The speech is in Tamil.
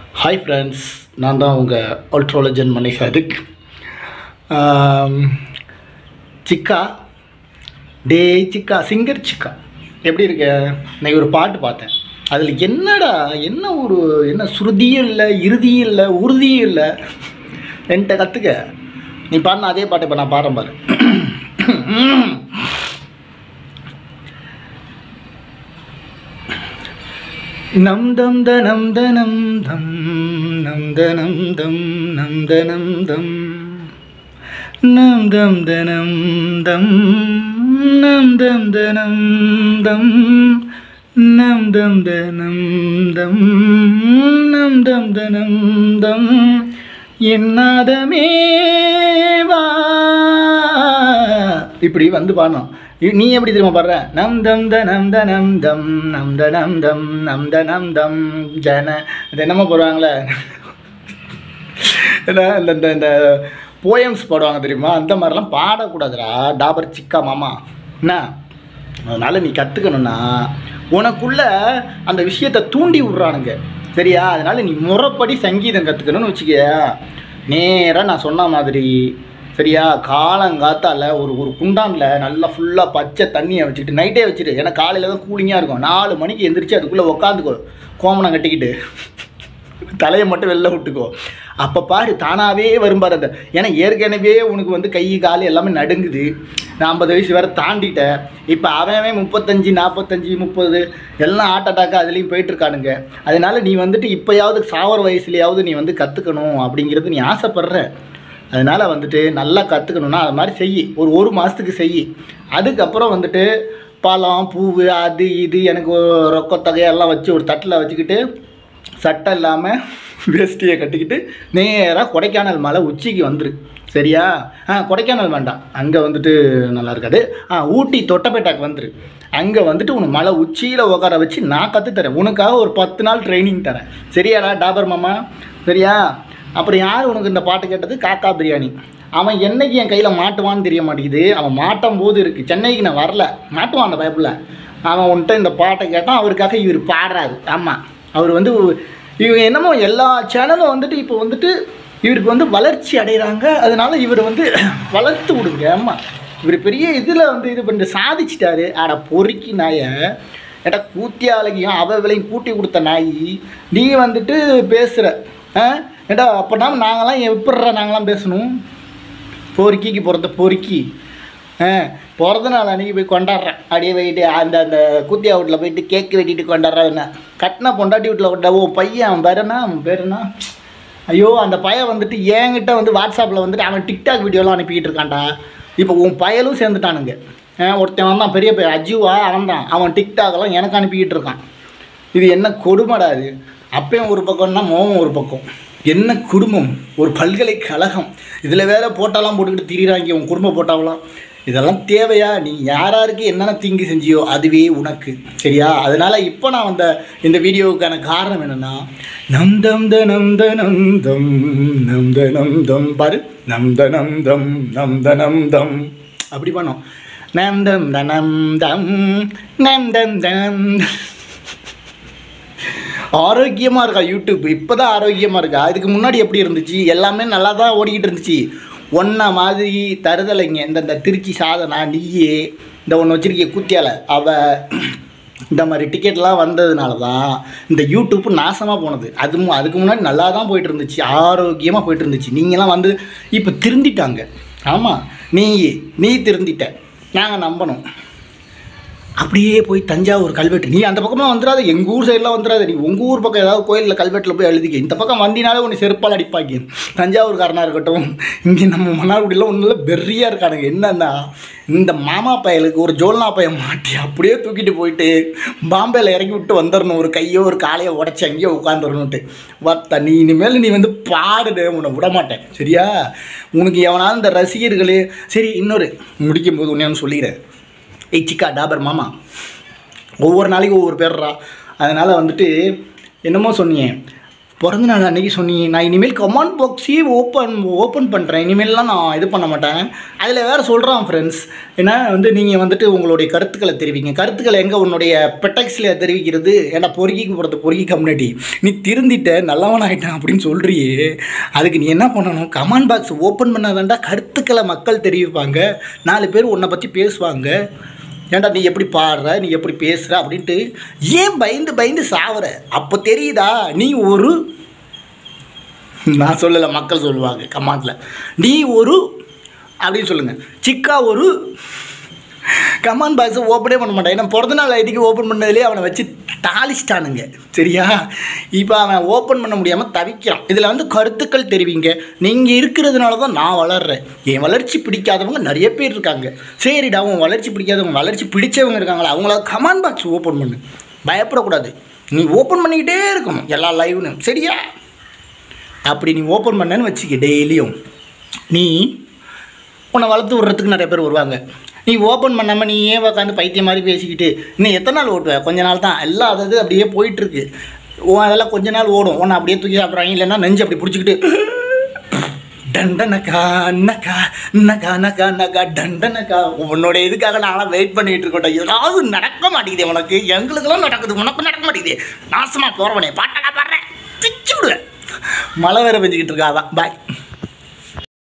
ஹாய் ஃப்ரெண்ட்ஸ் நான் தான் உங்கள் அல்ட்ரோலஜன் மணி சாதிக் சிக்கா டே சிக்கா சிங்கர் சிக்கா எப்படி இருக்க இன்னைக்கு ஒரு பாட்டு பார்த்தேன் அதில் என்னடா என்ன ஒரு என்ன சுருதியும் இல்லை இறுதியும் இல்லை உறுதியும் இல்லை என்கிட்ட கற்றுக்க நீ பாடின அதே பாட்டை இப்போ நான் பாடுறேன் பாரு நம் தம் தனம் தனம் தம் நம் தனம் தம் நம் தனம் தம் நம் தம் தனம் தம் நம் தம் தனம் தம் நம் தம் தனம் தம் நம் தம் தனம் தம் என்னாதமே வா இப்படி வந்து பாடணும் இ- நீ எப்படி தெரியுமா பாடுற நம் தம் தனம் தனம் தம் நம் தனம் தம் நம் தனம் தம் ஜன இது என்னமோ போடுவாங்களே என்ன இந்த இந்த இந்த போயம்ஸ் பாடுவாங்க தெரியுமா அந்த மாதிரிலாம் பாடக்கூடாதுடா டாபர் சிக்கா மாமா என்ன அதனால் நீ கற்றுக்கணுன்னா உனக்குள்ள அந்த விஷயத்தை தூண்டி விட்றானுங்க சரியா அதனால் நீ முறைப்படி சங்கீதம் கற்றுக்கணும்னு வச்சுக்க நேராக நான் சொன்ன மாதிரி சரியா காலங்காத்தால ஒரு ஒரு குண்டானில் நல்லா ஃபுல்லாக பச்சை தண்ணியை வச்சுக்கிட்டு நைட்டே வச்சுட்டு ஏன்னா காலையில் தான் கூலிங்காக இருக்கும் நாலு மணிக்கு எந்திரிச்சு அதுக்குள்ளே உக்காந்துக்கோ கோமணம் கட்டிக்கிட்டு தலையை மட்டும் வெளில விட்டுக்கோ அப்போ பாரு தானாகவே வரும் பாரு அந்த ஏன்னா ஏற்கனவே உனக்கு வந்து கை கால் எல்லாமே நடுங்குது நான் ஐம்பது வயசு வேறு தாண்டிட்டேன் இப்போ அவன் அவன் முப்பத்தஞ்சு நாற்பத்தஞ்சு முப்பது எல்லாம் ஆட்ட அட்டாக்கா அதுலேயும் போயிட்டுருக்கானுங்க அதனால நீ வந்துட்டு இப்போயாவது சாவர வயசுலையாவது நீ வந்து கற்றுக்கணும் அப்படிங்கிறது நீ ஆசைப்படுற அதனால் வந்துட்டு நல்லா கற்றுக்கணுன்னா அது மாதிரி செய் ஒரு ஒரு மாதத்துக்கு செய் அதுக்கப்புறம் வந்துட்டு பழம் பூவு அது இது எனக்கு ஒரு ரொக்கத்தொகையெல்லாம் வச்சு ஒரு தட்டில் வச்சுக்கிட்டு சட்டை இல்லாமல் வேஷ்டியை கட்டிக்கிட்டு நேராக கொடைக்கானல் மலை உச்சிக்கு வந்துரு சரியா ஆ கொடைக்கானல் வேண்டாம் அங்கே வந்துட்டு நல்லா இருக்காது ஆ ஊட்டி தொட்டபேட்டாக்கு வந்துரு அங்கே வந்துட்டு உனக்கு மலை உச்சியில் உட்கார வச்சு நான் கற்றுத்தரேன் உனக்காக ஒரு பத்து நாள் ட்ரைனிங் தரேன் சரியாடா டாபர் மாமா சரியா அப்புறம் யார் உனக்கு இந்த பாட்டு கேட்டது காக்கா பிரியாணி அவன் என்னைக்கு என் கையில் மாட்டுவான்னு தெரிய மாட்டேங்குது அவன் மாட்டும் போது இருக்குது சென்னைக்கு நான் வரல மாட்டுவான் அந்த பயப்பில் அவன் உன்கிட்ட இந்த பாட்டை கேட்டான் அவருக்காக இவர் பாடுறாரு ஆமாம் அவர் வந்து இவங்க என்னமோ எல்லா சேனலும் வந்துட்டு இப்போ வந்துட்டு இவருக்கு வந்து வளர்ச்சி அடைகிறாங்க அதனால இவர் வந்து வளர்த்து விடுங்க ஆமாம் இவர் பெரிய இதில் வந்து இது பண்ணி சாதிச்சிட்டாரு ஆட பொறுக்கி நாய ஏட்டா கூத்தியாலையும் அவ விலையும் கூட்டி கொடுத்த நாய் நீ வந்துட்டு பேசுகிற ஆ ஏட்டா அப்போனா நாங்களாம் எப்படிறா நாங்களாம் பேசணும் பொறுக்கிக்கு பிறந்த பொறுக்கி ஆ பிறந்த நாள் அன்றைக்கி போய் கொண்டாடுறேன் அப்படியே போயிட்டு அந்த அந்த குத்தியா வீட்டில் போயிட்டு கேக்கு வெட்டிட்டு கொண்டாடுறேன் என்ன கட்டின பொண்டாட்டி வீட்டில் கொண்டா ஓ பையன் அவன் பேர் என்ன அவன் பேர் என்ன ஐயோ அந்த பையன் வந்துட்டு என்கிட்ட வந்து வாட்ஸ்அப்பில் வந்துட்டு அவன் டிக்டாக் வீடியோலாம் அனுப்பிக்கிட்டு இருக்கான்டா இப்போ உன் பயலும் சேர்ந்துட்டானுங்க ஆ, ஒருத்தன் வந்தான் பெரிய பையன் அஜுவா அவன் தான் அவன் டிக்டாக்லாம் எனக்கு அனுப்பிக்கிட்டு இருக்கான் இது என்ன கொடுமைடா இது அப்பயும் ஒரு பக்கம்னா மோகம் ஒரு பக்கம் என்ன குடும்பம் ஒரு பல்கலைக்கழகம் இதில் வேற போட்டாலாம் போட்டுக்கிட்டு திரியிறாங்க உன் குடும்ப போட்டாவெல்லாம் இதெல்லாம் தேவையா நீ யாராருக்கு என்னென்ன தீங்கு செஞ்சியோ அதுவே உனக்கு சரியா அதனால் இப்போ நான் வந்த இந்த வீடியோவுக்கான காரணம் என்னென்னா நம் தம் த நம் த நம் தம் நம் த நம் தம் பாரு நம் த நம் தம் நம் த நம் தம் அப்படி பண்ணோம் நம் தம் த நம் தம் நம் தம் தம் ஆரோக்கியமாக இருக்கா யூடியூப் இப்போ தான் ஆரோக்கியமாக இருக்கா இதுக்கு முன்னாடி எப்படி இருந்துச்சு எல்லாமே நல்லா தான் ஓடிக்கிட்டு இருந்துச்சு ஒன்றா மாதிரி தருதலைங்க இந்த இந்த திருச்சி சாதனா நீயே இந்த ஒன்று வச்சிருக்கிய குத்தியால அவ இந்த மாதிரி டிக்கெட்லாம் வந்ததுனால தான் இந்த யூடியூப் நாசமாக போனது அது மு- அதுக்கு முன்னாடி நல்லா தான் போயிட்டு இருந்துச்சு ஆரோக்கியமாக போயிட்டு இருந்துச்சு நீங்களாம் வந்து இப்போ திருந்திட்டாங்க ஆமாம் நீ நீ திருந்திட்ட நாங்கள் நம்பணும் அப்படியே போய் தஞ்சாவூர் கல்வெட்டு நீ அந்த பக்கமாக வந்துடாத எங்கள் ஊர் சைடெலாம் வந்துடாத நீ உங்கள் ஊர் பக்கம் ஏதாவது கோயிலில் கல்வெட்டில் போய் எழுதிக்க இந்த பக்கம் வந்தினாலே உன்னை செருப்பால் அடிப்பாங்க தஞ்சாவூர்காரனாக இருக்கட்டும் இங்கே நம்ம மன்னார்குடியில் ஒன்றும் இல்லை பெரியாக இருக்கானுங்க என்னன்னா இந்த மாமா பயலுக்கு ஒரு ஜோல்னா பையன் மாட்டி அப்படியே தூக்கிட்டு போயிட்டு பாம்பேல இறக்கி விட்டு வந்துடணும் ஒரு கையோ ஒரு காலையோ உடச்சி அங்கேயே உட்காந்துடணுன்ட்டு வத்த நீ இனிமேல் நீ வந்து பாடுடு உன்னை விட மாட்டேன் சரியா உனக்கு எவனாவது இந்த ரசிகர்களே சரி இன்னொரு முடிக்கும் போது ஒன்று சொல்லிக்கிறேன் ஏய் சிக்கா டாபர் மாமா ஒவ்வொரு நாளைக்கும் ஒவ்வொரு பேர்றா அதனால் வந்துட்டு என்னமோ சொன்னீங்க பிறந்த நாள் அன்னைக்கு சொன்னீங்க நான் இனிமேல் கமாண்ட் பாக்ஸையே ஓப்பன் ஓப்பன் பண்ணுறேன் இனிமேல்லாம் நான் இது பண்ண மாட்டேன் அதில் வேறு சொல்கிறான் ஃப்ரெண்ட்ஸ் ஏன்னா வந்து நீங்கள் வந்துட்டு உங்களுடைய கருத்துக்களை தெரிவிங்க கருத்துக்களை எங்கே உன்னுடைய பெட்டக்ஸில் தெரிவிக்கிறது ஏன்னா பொறுக்கிக்கு போகிறது பொறுக்கி கம்யூனிட்டி நீ திருந்திட்ட நல்லவன் ஆகிட்டான் அப்படின்னு சொல்கிறியே அதுக்கு நீ என்ன பண்ணணும் கமாண்ட் பாக்ஸ் ஓப்பன் பண்ணாதான்டா கருத்துக்களை மக்கள் தெரிவிப்பாங்க நாலு பேர் உன்னை பற்றி பேசுவாங்க ஏன்டா நீ எப்படி பாடுற நீ எப்படி பேசுகிற அப்படின்ட்டு ஏன் பயந்து பயந்து சாவற அப்போ தெரியுதா நீ ஒரு நான் சொல்லலை மக்கள் சொல்லுவாங்க கமாண்டில் நீ ஒரு அப்படின்னு சொல்லுங்கள் சிக்கா ஒரு கமாண்ட் பாக்ஸை ஓப்பனே பண்ண மாட்டான் ஏன்னா பிறந்த நாள் ஐடிக்கு ஓப்பன் பண்ணதுலேயே அவனை வச்சு தாளிச்சிட்டானுங்க சரியா இப்போ அவன் ஓப்பன் பண்ண முடியாமல் தவிக்கிறான் இதில் வந்து கருத்துக்கள் தெரிவிங்க நீங்கள் இருக்கிறதுனால தான் நான் வளர்றேன் என் வளர்ச்சி பிடிக்காதவங்க நிறைய பேர் இருக்காங்க சரிடா உன் வளர்ச்சி பிடிக்காதவங்க வளர்ச்சி பிடிச்சவங்க இருக்காங்களா அவங்கள கமாண்ட் பாக்ஸ் ஓப்பன் பண்ணு பயப்படக்கூடாது நீ ஓப்பன் பண்ணிக்கிட்டே இருக்கணும் எல்லா லைவ்னு சரியா அப்படி நீ ஓப்பன் பண்ணேன்னு வச்சுக்க டெய்லியும் நீ உன்னை வளர்த்து விட்றதுக்கு நிறைய பேர் வருவாங்க நீ ஓப்பன் பண்ணாமல் நீ ஏன் உட்காந்து பைத்தியம் மாதிரி பேசிக்கிட்டு இன்னும் எத்தனை நாள் ஓட்டுவ கொஞ்ச நாள் தான் எல்லாம் அதாவது அப்படியே போயிட்டுருக்கு உன் அதெல்லாம் கொஞ்ச நாள் ஓடும் உன்னை அப்படியே தூக்கி சாப்பிட்றாங்க இல்லைன்னா நெஞ்சு அப்படி பிடிச்சிக்கிட்டு டண்டனக்கா நக்கா நக்கா நக்கா நக்கா டண்டனக்கா உன்னோட இதுக்காக நான்லாம் வெயிட் பண்ணிட்டு இருக்கோம் ஏதாவது நடக்க மாட்டேங்குது உனக்கு எங்களுக்கெல்லாம் நடக்குது உனக்கு நடக்க மாட்டேங்குது நாசமாக போகிறவனே பாட்டடா பாடுறேன் பிச்சு விடுவேன் மழை வேற பெஞ்சிக்கிட்டு இருக்காதான் பாய்